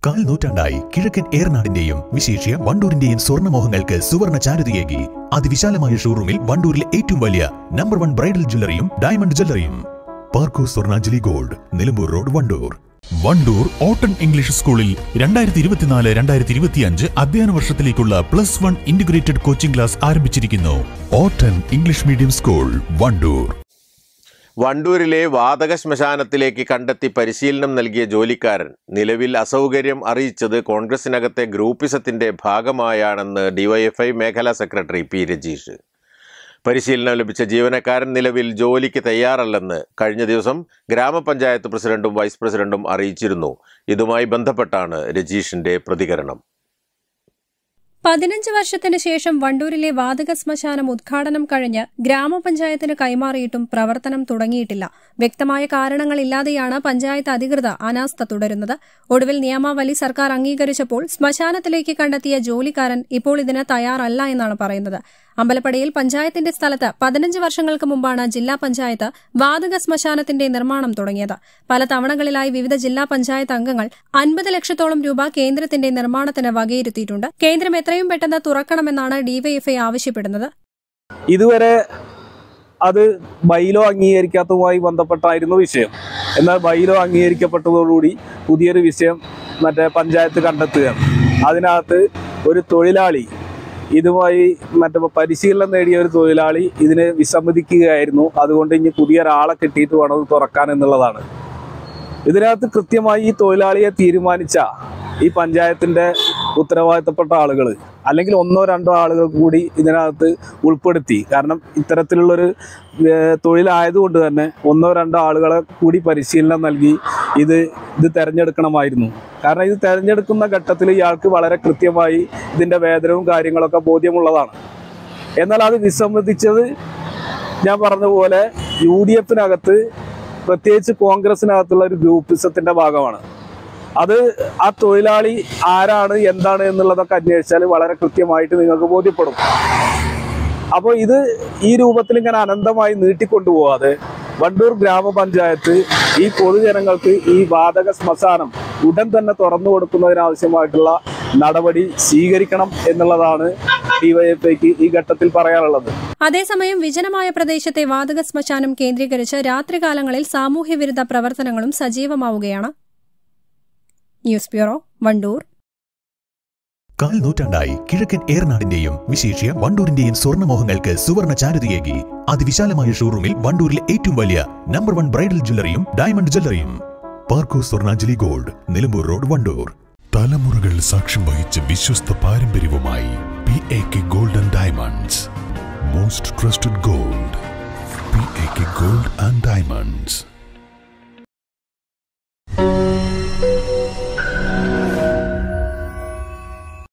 കാൽ നൂറ്റാണ്ടായി കിഴക്കൻ ഏറനാടിന്റെയും വിശേഷ്യ വണ്ടൂരിന്റെയും സ്വർണ്ണമോഹങ്ങൾക്ക് സുവർണ ചാരുതയേകി അതിവിശാലമായ ഷോറൂമിൽ വണ്ടൂരിലെ ഏറ്റവും വലിയ നമ്പർ വൺ ബ്രൈഡൽ ജ്വല്ലറിയും ഡയമണ്ട് ജ്വല്ലറിയും Parco Swarnanjali gold Nilambur road Wandoor Wandoor ഓട്ടൺ ഇംഗ്ലീഷ് സ്കൂളിൽ രണ്ടായിരത്തി ഇരുപത്തിനാല് രണ്ടായിരത്തി ഇരുപത്തിയഞ്ച് അധ്യയന വർഷത്തിലേക്കുള്ള plus one integrated coaching class ആരംഭിച്ചിരിക്കുന്നു ഓട്ടൺ ഇംഗ്ലീഷ് മീഡിയം സ്കൂൾ വണ്ടൂർ വണ്ടൂരിലെ വാതക ശ്മശാനത്തിലേക്ക് കണ്ടെത്തി പരിശീലനം നൽകിയ ജോലിക്കാരൻ നിലവിൽ അസൗകര്യം അറിയിച്ചത് കോൺഗ്രസിനകത്തെ ഗ്രൂപ്പിസത്തിന്റെ ഭാഗമായാണെന്ന് ഡിവൈഎഫ്ഐ മേഖലാ സെക്രട്ടറി പി രജീഷ് പരിശീലനം ലഭിച്ച ജീവനക്കാരൻ നിലവിൽ ജോലിക്ക് തയ്യാറല്ലെന്ന് കഴിഞ്ഞ ദിവസം ഗ്രാമപഞ്ചായത്ത് പ്രസിഡന്റും വൈസ് പ്രസിഡന്റും അറിയിച്ചിരുന്നു ഇതുമായി ബന്ധപ്പെട്ടാണ് രജീഷിന്റെ പ്രതികരണം പതിനഞ്ച് വർഷത്തിന് ശേഷം വണ്ടൂരിലെ വാതക ശ്മശാനം ഉദ്ഘാടനം കഴിഞ്ഞ് ഗ്രാമപഞ്ചായത്തിന് കൈമാറിയിട്ടും പ്രവർത്തനം തുടങ്ങിയിട്ടില്ല വ്യക്തമായ കാരണങ്ങളില്ലാതെയാണ് പഞ്ചായത്ത് അധികൃതർ അനാസ്ഥ തുടരുന്നത് ഒടുവിൽ നിയമാവലി സർക്കാർ അംഗീകരിച്ചപ്പോൾ ശ്മശാനത്തിലേക്ക് കണ്ടെത്തിയ ജോലിക്കാരൻ ഇപ്പോൾ ഇതിന് തയ്യാറല്ല എന്നാണ് പറയുന്നത് അമ്പലപ്പടിയിൽ പഞ്ചായത്തിന്റെ സ്ഥലത്ത് പതിനഞ്ച് വർഷങ്ങൾക്ക് മുമ്പാണ് ജില്ലാ പഞ്ചായത്ത് വാതക ശ്മശാനത്തിന്റെ നിർമ്മാണം തുടങ്ങിയത് പല തവണകളിലായി വിവിധ ജില്ലാ പഞ്ചായത്ത് അംഗങ്ങൾ അൻപത് ലക്ഷത്തോളം രൂപ കേന്ദ്രത്തിന്റെ നിർമ്മാണത്തിന് വകയിരുത്തിയിട്ടുണ്ട് കേന്ദ്രം എത്രയും പെട്ടെന്ന് തുറക്കണമെന്നാണ് ഡിവൈഎഫ്ഐ ആവശ്യപ്പെടുന്നത് ഇതുവരെ അത് ബൈലോ അംഗീകരിക്കാത്തതുമായി ബന്ധപ്പെട്ടായിരുന്നു വിഷയം എന്നാൽ ബൈലോ അംഗീകരിക്കപ്പെട്ടതോടുകൂടി പുതിയൊരു വിഷയം മറ്റേ പഞ്ചായത്ത് കണ്ടെത്തുകയാണ് അതിനകത്ത് ഒരു തൊഴിലാളി ഇതുമായി മറ്റേ പരിശീലനം നേടിയ ഒരു തൊഴിലാളി ഇതിന് വിസമ്മതിക്കുകയായിരുന്നു അതുകൊണ്ട് ഇനി പുതിയ ഒരാളെ കിട്ടിയിട്ട് വേണം അത് തുറക്കാൻ എന്നുള്ളതാണ് ഇതിനകത്ത് കൃത്യമായി ഈ തൊഴിലാളിയെ തീരുമാനിച്ച ഈ പഞ്ചായത്തിന്റെ ഉത്തരവാദിത്തപ്പെട്ട ആളുകൾ അല്ലെങ്കിൽ ഒന്നോ രണ്ടോ ആളുകൾ കൂടി ഇതിനകത്ത് ഉൾപ്പെടുത്തി കാരണം ഇത്തരത്തിലുള്ളൊരു ഏഹ്, തൊഴിലായതുകൊണ്ട് തന്നെ ഒന്നോ രണ്ടോ ആളുകളെ കൂടി പരിശീലനം നൽകി ഇത് ഇത് തിരഞ്ഞെടുക്കണമായിരുന്നു കാരണം ഇത് തിരഞ്ഞെടുക്കുന്ന ഘട്ടത്തിൽ ഇയാൾക്ക് വളരെ കൃത്യമായി ഇതിന്റെ വേതനവും കാര്യങ്ങളൊക്കെ ബോധ്യമുള്ളതാണ് എന്നാൽ അത് വിസമ്മതിച്ചത് ഞാൻ പറഞ്ഞ പോലെ യു ഡി എഫിനകത്ത് പ്രത്യേകിച്ച് കോൺഗ്രസിനകത്തുള്ള ഒരു ഗ്രൂപ്പിസത്തിന്റെ ഭാഗമാണ് അത് ആ തൊഴിലാളി ആരാണ് എന്താണ് എന്നുള്ളതൊക്കെ അന്വേഷിച്ചാൽ വളരെ കൃത്യമായിട്ട് നിങ്ങൾക്ക് ബോധ്യപ്പെടും അപ്പോൾ ഇത് ഈ രൂപത്തിൽ ഇങ്ങനെ അനന്തമായി നീട്ടിക്കൊണ്ടുപോകാതെ വണ്ടൂർ ഗ്രാമപഞ്ചായത്ത് ഈ പൊതുജനങ്ങൾക്ക് ഈ വാതക ശ്മശാനം ഉടൻ തന്നെ തുറന്നു കൊടുക്കുന്നതിനാവശ്യമായിട്ടുള്ള നടപടി സ്വീകരിക്കണം എന്നുള്ളതാണ് ഡിവൈഎഫ്ഐക്ക് ഈ ഘട്ടത്തിൽ പറയാനുള്ളത് അതേസമയം വിജനമായ പ്രദേശത്തെ വാതക ശ്മശാനം കേന്ദ്രീകരിച്ച് രാത്രികാലങ്ങളിൽ സാമൂഹ്യവിരുദ്ധ പ്രവർത്തനങ്ങളും സജീവമാവുകയാണ് ന്യൂസ് ബ്യൂറോ വണ്ടൂർ കാൽ നൂറ്റാണ്ടായി കിഴക്കൻ ഏറനാടിന്റെയും വിശേഷ്യ വണ്ടൂരിന്റെയും സ്വർണ്ണമോഹങ്ങൾക്ക് സുവർണ ചാരുതയേകി അതിവിശാലമായ ഷോറൂമിൽ വണ്ടൂരിലെ ഏറ്റവും വലിയ നമ്പർ വൺ ബ്രൈഡൽ ജ്വല്ലറിയും ഡയമണ്ട് ജ്വല്ലറിയും Parco Swarnanjali gold Nilambur road Wandoor തലമുറകൾ സാക്ഷ്യം വഹിച്ച വിശ്വസ്ത പാരമ്പര്യവുമായി P A K golden diamonds most trusted gold P A K gold and diamonds